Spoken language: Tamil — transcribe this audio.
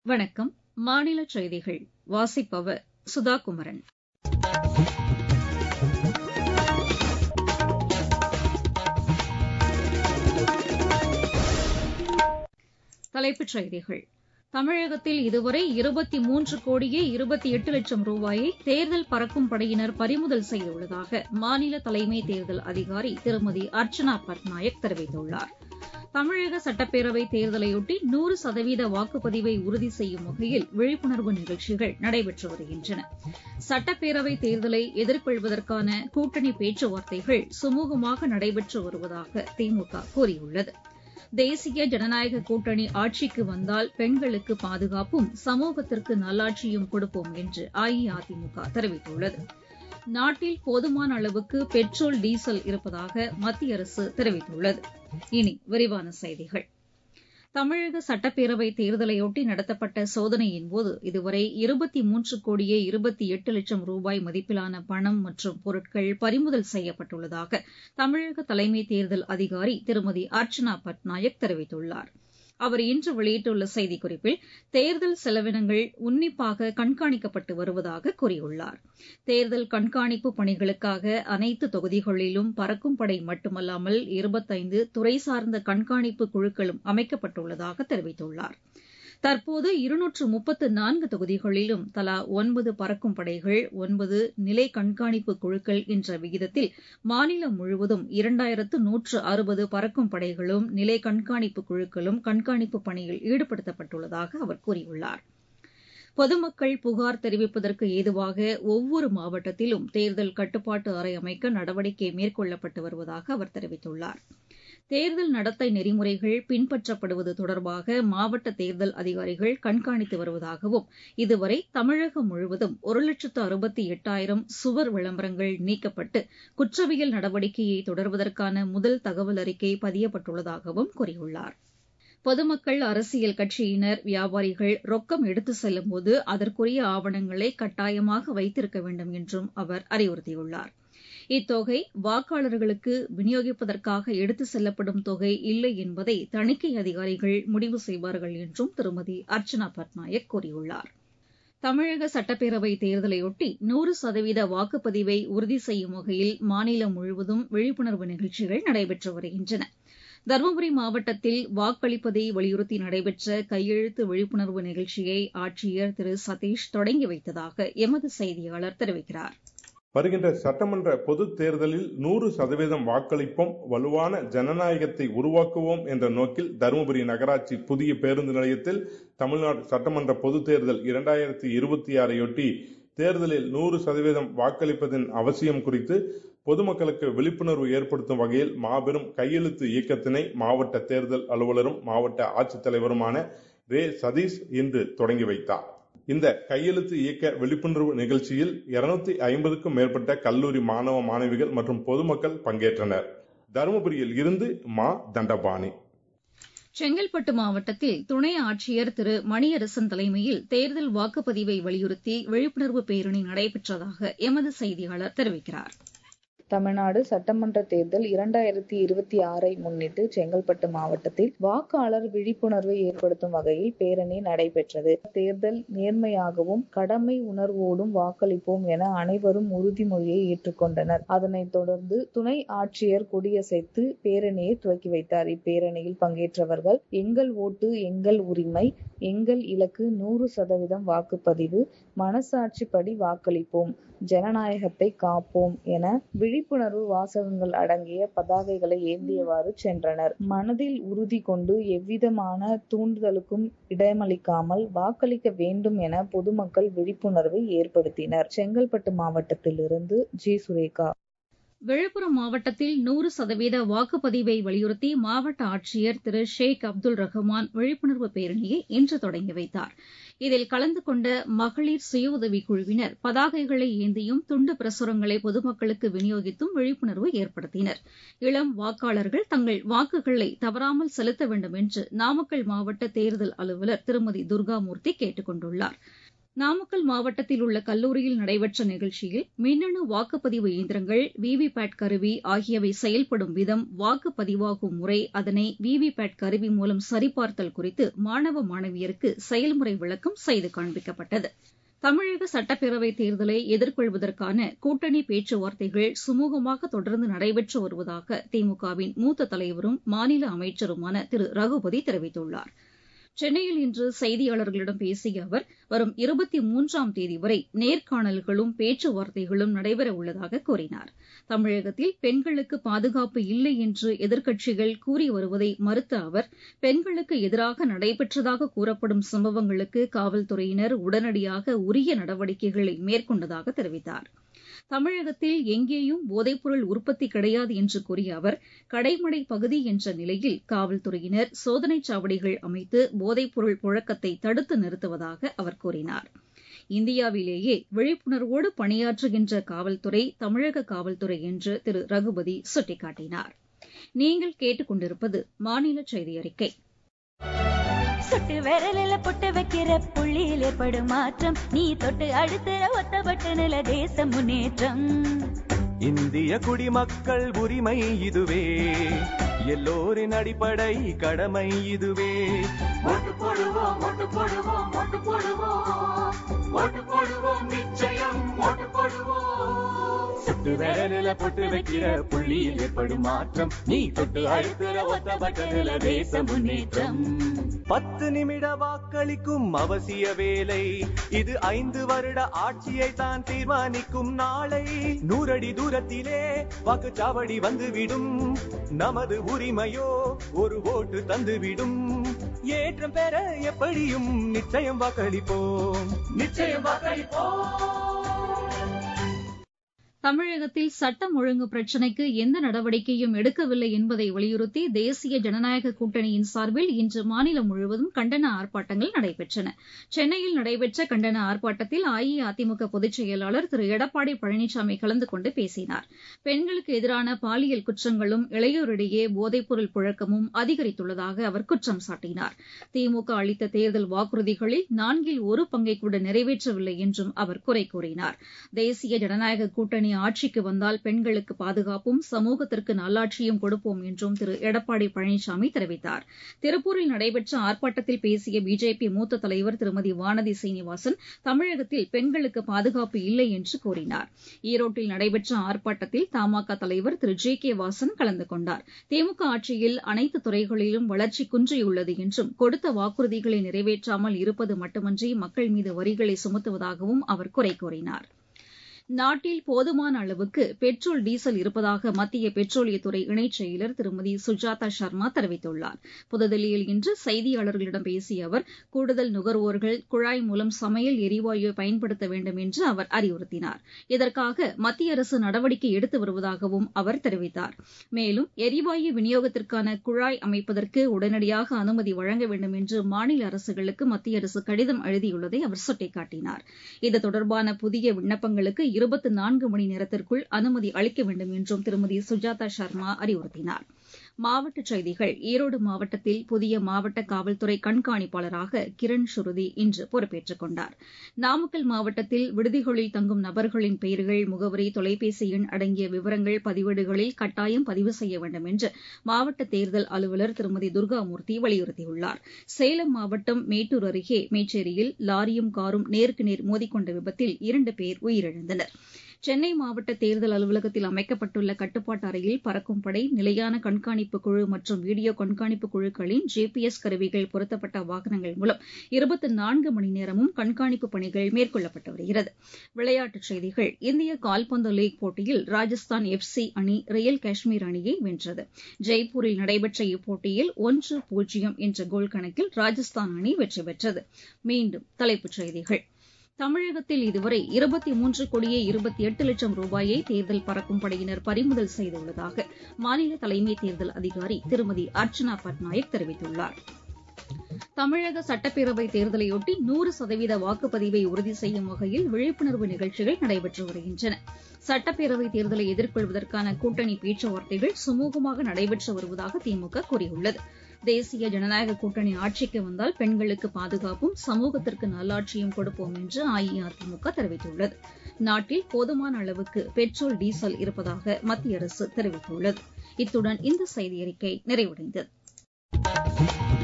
வணக்கம் மாநில செய்திகள் வாசிப்பவர் சுதா குமரன் தலைப்புச் செய்திகள் தமிழகத்தில் இதுவரை இருபத்தி மூன்று கோடியே இருபத்தி எட்டு லட்சம் ரூபாயை தேர்தல் பறக்கும் படையினர் பறிமுதல் செய்துள்ளதாக மாநில தலைமை தேர்தல் அதிகாரி திருமதி அர்ச்சனா பட்நாயக் தெரிவித்துள்ளார் தமிழக சட்டப்பேரவைத் தேர்தலையொட்டி நூறு சதவீத வாக்குப்பதிவை உறுதி செய்யும் வகையில் விழிப்புணர்வு நிகழ்ச்சிகள் நடைபெற்று வருகின்றன சட்டப்பேரவைத் தேர்தலை எதிர்கொள்வதற்கான கூட்டணி பேச்சுவார்த்தைகள் சுமூகமாக நடைபெற்று வருவதாக திமுக கூறியுள்ளது தேசிய ஜனநாயக கூட்டணி ஆட்சிக்கு வந்தால் பெண்களுக்கு பாதுகாப்பும் சமூகத்திற்கு நல்லாட்சியும் கொடுப்போம் என்று அஇஅதிமுக தெரிவித்துள்ளது நாட்டில் போதுமான அளவுக்கு பெட்ரோல் டீசல் இருப்பதாக மத்திய அரசு தெரிவித்துள்ளது இனி விரிவான செய்திகள் தமிழக சட்டப்பேரவைத் தேர்தலையொட்டி நடத்தப்பட்ட சோதனையின்போது இதுவரை இருபத்தி மூன்று கோடியே இருபத்தி எட்டு லட்சம் ரூபாய் மதிப்பிலான பணம் மற்றும் பொருட்கள் பறிமுதல் செய்யப்பட்டுள்ளதாக தமிழக தலைமை தேர்தல் அதிகாரி திருமதி அர்ச்சனா பட்நாயக் தெரிவித்துள்ளார் அவர் இன்று வெளியிட்டுள்ள செய்திக்குறிப்பில் தேர்தல் செலவினங்கள் உன்னிப்பாக கண்காணிக்கப்பட்டு வருவதாக கூறியுள்ளார் தேர்தல் கண்காணிப்பு பணிகளுக்காக அனைத்து தொகுதிகளிலும் பறக்கும் படை மட்டுமல்லாமல் இருபத்தைந்து துறை சார்ந்த கண்காணிப்பு குழுக்களும் அமைக்கப்பட்டுள்ளதாக தெரிவித்துள்ளார் தற்போது இருநூற்று முப்பத்து நான்கு தொகுதிகளிலும் தலா ஒன்பது பறக்கும் படைகள் ஒன்பது நிலை கண்காணிப்பு குழுக்கள் என்ற விகிதத்தில் மாநிலம் முழுவதும் இரண்டாயிரத்து நூற்று அறுபது பறக்கும் படைகளும் நிலை கண்காணிப்பு குழுக்களும் கண்காணிப்பு பணியில் ஈடுபடுத்தப்பட்டுள்ளதாக அவர் கூறியுள்ளார் பொதுமக்கள் புகார் தெரிவிப்பதற்கு ஏதுவாக ஒவ்வொரு மாவட்டத்திலும் தேர்தல் கட்டுப்பாட்டு அறை அமைக்க நடவடிக்கை மேற்கொள்ளப்பட்டு வருவதாக அவர் தெரிவித்துள்ளார் தேர்தல் நடத்தை நெறிமுறைகள் பின்பற்றப்படுவது தொடர்பாக மாவட்ட தேர்தல் அதிகாரிகள் கண்காணித்து வருவதாகவும் இதுவரை தமிழகம் முழுவதும் ஒரு லட்சத்து அறுபத்தி எட்டாயிரம் சுவர் விளம்பரங்கள் நீக்கப்பட்டு குற்றவியல் நடவடிக்கையை தொடர்வதற்கான முதல் தகவல் அறிக்கை பதியப்பட்டுள்ளதாகவும் கூறியுள்ளார் பொதுமக்கள் அரசியல் கட்சியினர் வியாபாரிகள் ரொக்கம் எடுத்து செல்லும்போது அதற்குரிய ஆவணங்களை கட்டாயமாக வைத்திருக்க வேண்டும் என்றும் அவர் அறிவுறுத்தியுள்ளார் இத்தொகை வாக்காளர்களுக்கு விநியோகிப்பதற்காக எடுத்து செல்லப்படும் தொகை இல்லை என்பதை தணிக்கை அதிகாரிகள் முடிவு செய்வார்கள் என்றும் திருமதி அர்ச்சனா பட்நாயக் கூறியுள்ளார் தமிழக சட்டப்பேரவைத் தேர்தலையொட்டி நூறு சதவீத வாக்குப்பதிவை உறுதி செய்யும் வகையில் மாநிலம் முழுவதும் விழிப்புணர்வு நிகழ்ச்சிகள் நடைபெற்று வருகின்றன தருமபுரி மாவட்டத்தில் வாக்களிப்பதை வலியுறுத்தி நடைபெற்ற கையெழுத்து விழிப்புணர்வு நிகழ்ச்சியை ஆட்சியர் திரு சதீஷ் தொடங்கி வைத்ததாக எமது செய்தியாளர் தெரிவிக்கிறார் வருகின்ற சட்டமன்ற பொது தேர்தலில் நூறு சதவீதம் வாக்களிப்போம் வலுவான ஜனநாயகத்தை உருவாக்குவோம் என்ற நோக்கில் தருமபுரி நகராட்சி புதிய பேருந்து நிலையத்தில் தமிழ்நாடு சட்டமன்ற பொது தேர்தல் இரண்டாயிரத்தி இருபத்தி ஆறையொட்டி தேர்தலில் நூறு சதவீதம் வாக்களிப்பதன் அவசியம் குறித்து பொதுமக்களுக்கு விழிப்புணர்வு ஏற்படுத்தும் வகையில் மாபெரும் கையெழுத்து இயக்கத்தினை மாவட்ட தேர்தல் அலுவலரும் மாவட்ட ஆட்சித்தலைவருமான ரே சதீஷ் இன்று தொடங்கி வைத்தார் இந்த கையெழுத்து இயக்க விழிப்புணர்வு நிகழ்ச்சியில் இருநூத்தி ஐம்பதுக்கும் மேற்பட்ட கல்லூரி மாணவ மாணவிகள் மற்றும் பொதுமக்கள் பங்கேற்றனர் தருமபுரியில் இருந்து மா தண்டபாணி செங்கல்பட்டு மாவட்டத்தில் துணை ஆட்சியர் திரு மணியரசன் தலைமையில் தேர்தல் வாக்குப்பதிவை வலியுறுத்தி விழிப்புணர்வு பேரணி நடைபெற்றதாக எமது செய்தியாளர் தெரிவிக்கிறார் தமிழ்நாடு சட்டமன்ற தேர்தல் இரண்டாயிரத்தி இருபத்தி ஆறை முன்னிட்டு செங்கல்பட்டு மாவட்டத்தில் வாக்காளர் விழிப்புணர்வை ஏற்படுத்தும் வகையில் பேரணி நடைபெற்றது தேர்தல் நேர்மையாகவும் கடமை உணர்வோடும் வாக்களிப்போம் என அனைவரும் உறுதிமொழியை ஏற்றுக்கொண்டனர் அதனைத் தொடர்ந்து துணை ஆட்சியர் கொடியசைத்து பேரணியை துவக்கி வைத்தார் இப்பேரணியில் பங்கேற்றவர்கள் எங்கள் ஓட்டு எங்கள் உரிமை எங்கள் இலக்கு நூறு சதவீதம் வாக்குப்பதிவு மனசாட்சிப்படி வாக்களிப்போம் ஜனநாயகத்தை காப்போம் என விழிப்புணர்வு வாசகங்கள் அடங்கிய பதாகைகளை ஏந்தியவாறு சென்றனர் மனதில் உறுதி கொண்டு எவ்விதமான தூண்டுதலுக்கும் இடமளிக்காமல் வாக்களிக்க வேண்டும் என பொதுமக்கள் விழிப்புணர்வை ஏற்படுத்தினர் செங்கல்பட்டு மாவட்டத்திலிருந்து ஜி சுரேகா விழுப்புரம் மாவட்டத்தில் நூறு சதவீத வாக்குப்பதிவை வலியுறுத்தி மாவட்ட ஆட்சியர் திரு ஷேக் அப்துல் ரஹ்மான் விழிப்புணர்வு பேரணியை இன்று தொடங்கி வைத்தார் இதில் கலந்து கொண்ட மகளிர் சுய உதவிக் குழுவினர் பதாகைகளை ஏந்தியும் துண்டு பிரசுரங்களை பொதுமக்களுக்கு விநியோகித்தும் விழிப்புணர்வு ஏற்படுத்தினர் இளம் வாக்காளர்கள் தங்கள் வாக்குகளை தவறாமல் செலுத்த வேண்டும் என்று நாமக்கல் மாவட்ட தேர்தல் அலுவலர் திருமதி துர்காமூர்த்தி கேட்டுக் கொண்டுள்ளார் நாமக்கல் மாவட்டத்தில் உள்ள கல்லூரியில் நடைபெற்ற நிகழ்ச்சியில் மின்னணு வாக்குப்பதிவு இயந்திரங்கள் விவிபேட் கருவி ஆகியவை செயல்படும் விதம் வாக்குப்பதிவாகும் முறை அதனை விவிபேட் கருவி மூலம் சரிபார்த்தல் குறித்து மாணவ மாணவியருக்கு செயல்முறை விளக்கம் செய்து காண்பிக்கப்பட்டது தமிழக சட்டப்பேரவைத் தேர்தலை எதிர்கொள்வதற்கான கூட்டணி பேச்சுவார்த்தைகள் சுமூகமாக தொடர்ந்து நடைபெற்று வருவதாக திமுகவின் மூத்த தலைவரும் மாநில அமைச்சருமான திரு ரகுபதி தெரிவித்துள்ளார் சென்னையில் இன்று செய்தியாளர்களிடம் பேசிய அவர் வரும் இருபத்தி மூன்றாம் தேதி வரை நேர்காணல்களும் பேச்சுவார்த்தைகளும் நடைபெற உள்ளதாக கூறினார் தமிழகத்தில் பெண்களுக்கு பாதுகாப்பு இல்லை என்று எதிர்க்கட்சிகள் கூறி வருவதை மறுத்த அவர் பெண்களுக்கு எதிராக நடைபெற்றதாக கூறப்படும் சம்பவங்களுக்கு காவல்துறையினர் உடனடியாக உரிய நடவடிக்கைகளை மேற்கொண்டதாக தெரிவித்தார் தமிழகத்தில் எங்கேயும் போதைப்பொருள் உற்பத்தி கிடையாது என்று கூறிய அவர் கடைமடை பகுதி என்ற நிலையில் காவல்துறையினர் சோதனைச் சாவடிகள் அமைத்து போதைப்பொருள் புழக்கத்தை தடுத்து நிறுத்துவதாக அவர் கூறினார் இந்தியாவிலேயே விழிப்புணர்வோடு பணியாற்றுகின்ற காவல்துறை தமிழக காவல்துறை என்று திரு ரகுபதி சுட்டிக்காட்டினார் நீங்கள் கேட்டுக்கொண்டிருப்பது மாநில செய்தி அறிக்கை சுட்டு விரலில புட்டு வைக்கிற புள்ளியில் ஏற்படும் மாற்றம் நீ தொட்டு அடுத்துற ஒத்த பட்டனில தேச முன்னேற்றம் இந்திய குடிமக்கள் உரிமை இதுவே எல்லோரின் அடிப்படை கடமை இதுவே ஓட்டு போடுவோம் ஓட்டு போடுவோம் ஓட்டு போடுவோம் ஓட்டு போடுவோம் நிச்சயம் ஓட்டு போடுவோம் சுட்டு விரலில பொட்டு வைக்கிற புள்ளியில் ஏற்படும் மாற்றம் நீ தொட்டு அழுத்துற ஒத்த பட்டனில தேச முன்னேற்றம் பத்து நிமிட வாக்களிக்கும் அவசிய வேலை இது ஐந்து வருட ஆட்சியை தான் தீர்மானிக்கும் நாளை நூறடி தூரத்திலே வாக்குச்சாவடி வந்துவிடும் நமது உரிமையோ ஒரு ஓட்டு தந்துவிடும் ஏற்றம் பெற எப்படியும் நிச்சயம் வாக்களிப்போம் நிச்சயம் வாக்களிப்போம் தமிழகத்தில் சட்டம் ஒழுங்கு பிரச்சினைக்கு எந்த நடவடிக்கையும் எடுக்கவில்லை என்பதை வலியுறுத்தி தேசிய ஜனநாயக கூட்டணியின் சார்பில் இன்று மாநிலம் முழுவதும் கண்டன ஆர்ப்பாட்டங்கள் நடைபெற்றன சென்னையில் நடைபெற்ற கண்டன ஆர்ப்பாட்டத்தில் அஇஅதிமுக பொதுச் செயலாளர் திரு எடப்பாடி பழனிசாமி கலந்து கொண்டு பேசினார் பெண்களுக்கு எதிரான பாலியல் குற்றங்களும் இளையோரிடையே போதைப்பொருள் புழக்கமும் அதிகரித்துள்ளதாக அவர் குற்றம் சாட்டினார் திமுக அளித்த தேர்தல் வாக்குறுதிகளில் நான்கில் ஒரு பங்கை கூட நிறைவேற்றவில்லை என்றும் அவர் குறை கூறினார் தேசிய ஜனநாயக கூட்டணி ஆட்சிக்கு வந்தால் பெண்களுக்கு பாதுகாப்பும் சமூகத்திற்கு நல்லாட்சியும் கொடுப்போம் என்றும் திரு எடப்பாடி பழனிசாமி தெரிவித்தார் திருப்பூரில் நடைபெற்ற ஆர்ப்பாட்டத்தில் பேசிய பிஜேபி மூத்த தலைவர் திருமதி வானதி சீனிவாசன் தமிழகத்தில் பெண்களுக்கு பாதுகாப்பு இல்லை என்று கூறினார் ஈரோட்டில் நடைபெற்ற ஆர்ப்பாட்டத்தில் தமாக தலைவர் திரு ஜி கே வாசன் கலந்து கொண்டார் திமுக ஆட்சியில் அனைத்து துறைகளிலும் வளர்ச்சி குன்றியுள்ளது என்றும் கொடுத்த வாக்குறுதிகளை நிறைவேற்றாமல் இருப்பது மட்டுமன்றி மக்கள் மீது வரிகளை சுமத்துவதாகவும் அவர் குறை கூறினார் நாட்டில் போதுமான அளவுக்கு பெட்ரோல் டீசல் இருப்பதாக மத்திய பெட்ரோலியத்துறை இணைச் செயலர் திருமதி சுஜாதா சர்மா தெரிவித்துள்ளார் புதுதில்லியில் இன்று செய்தியாளர்களிடம் பேசிய அவர் கூடுதல் நுகர்வோர்கள் குழாய் மூலம் சமையல் எரிவாயுவை பயன்படுத்த வேண்டும் என்று அவர் அறிவுறுத்தினார் இதற்காக மத்திய அரசு நடவடிக்கை எடுத்து வருவதாகவும் அவர் தெரிவித்தார் மேலும் எரிவாயு விநியோகத்திற்கான குழாய் அமைப்பதற்கு உடனடியாக அனுமதி வழங்க வேண்டும் என்று மாநில அரசுகளுக்கு மத்திய அரசு கடிதம் எழுதியுள்ளதை அவர் சுட்டிக்காட்டினார் இது தொடர்பான புதிய விண்ணப்பங்களுக்கு இருபத்தி நான்கு மணி நேரத்திற்குள் அனுமதி அளிக்க வேண்டும் என்றும் திருமதி சுஜாதா சர்மா அறிவுறுத்தினார் மாவட்டச் செய்திகள் ஈரோடு மாவட்டத்தில் புதிய மாவட்ட காவல்துறை கண்காணிப்பாளராக கிரண் சுருதி இன்று பொறுப்பேற்றுக் கொண்டார் நாமக்கல் மாவட்டத்தில் விடுதிகளில் தங்கும் நபர்களின் பெயர்கள் முகவரி தொலைபேசி எண் அடங்கிய விவரங்கள் பதிவேடுகளில் கட்டாயம் பதிவு செய்ய வேண்டும் என்று மாவட்ட தேர்தல் அலுவலர் திருமதி துர்காமூர்த்தி வலியுறுத்தியுள்ளார் சேலம் மாவட்டம் மேட்டூர் அருகே மேச்சேரியில் லாரியும் காரும் நேருக்கு நேர் மோதிக்கொண்ட விபத்தில் இரண்டு பேர் உயிரிழந்தனர் சென்னை மாவட்ட தேர்தல் அலுவலகத்தில் அமைக்கப்பட்டுள்ள கட்டுப்பாட்டு அறையில் பறக்கும் படை நிலையான கண்காணிப்பு குழு மற்றும் வீடியோ கண்காணிப்பு குழுக்களின் ஜிபிஎஸ் கருவிகள் பொருத்தப்பட்ட வாகனங்கள் மூலம் இருபத்தி நான்கு மணி நேரமும் கண்காணிப்பு பணிகள் மேற்கொள்ளப்பட்டு வருகிறது விளையாட்டுச் செய்திகள் இந்திய கால்பந்து லீக் போட்டியில் ராஜஸ்தான் எஃப் சி அணி ரியல் காஷ்மீர் அணியை வென்றது ஜெய்ப்பூரில் நடைபெற்ற இப்போட்டியில் ஒன்று பூஜ்ஜியம் என்ற கோல் கணக்கில் ராஜஸ்தான் அணி வெற்றி பெற்றது மீண்டும் தலைப்புச் செய்திகள் தமிழகத்தில் இதுவரை இருபத்தி மூன்று கோடியே இருபத்தி எட்டு லட்சம் ரூபாயை தேர்தல் பறக்கும் படையினர் பறிமுதல் செய்துள்ளதாக மாநில தலைமை தேர்தல் அதிகாரி திருமதி அர்ச்சனா பட்நாயக் தெரிவித்துள்ளார் தமிழக சட்டப்பேரவை தேர்தலையொட்டி நூறு சதவீத வாக்குப்பதிவை உறுதி செய்யும் வகையில் விழிப்புணர்வு நிகழ்ச்சிகள் நடைபெற்று வருகின்றன சட்டப்பேரவை தேர்தலை எதிர்கொள்வதற்கான கூட்டணி பேச்சுவார்த்தைகள் சுமூகமாக நடைபெற்று வருவதாக திமுக கூறியுள்ளது தேசிய ஜனநாயக கூட்டணி ஆட்சிக்கு வந்தால் பெண்களுக்கு பாதுகாப்பும் சமூகத்திற்கு நல்லாட்சியும் கொடுப்போம் என்று அஇஅதிமுக தெரிவித்துள்ளது நாட்டில் போதுமான அளவுக்கு பெட்ரோல் டீசல் இருப்பதாக மத்திய அரசு தெரிவித்துள்ளது இத்துடன் இந்த செய்தியறிக்கை நிறைவடைந்தது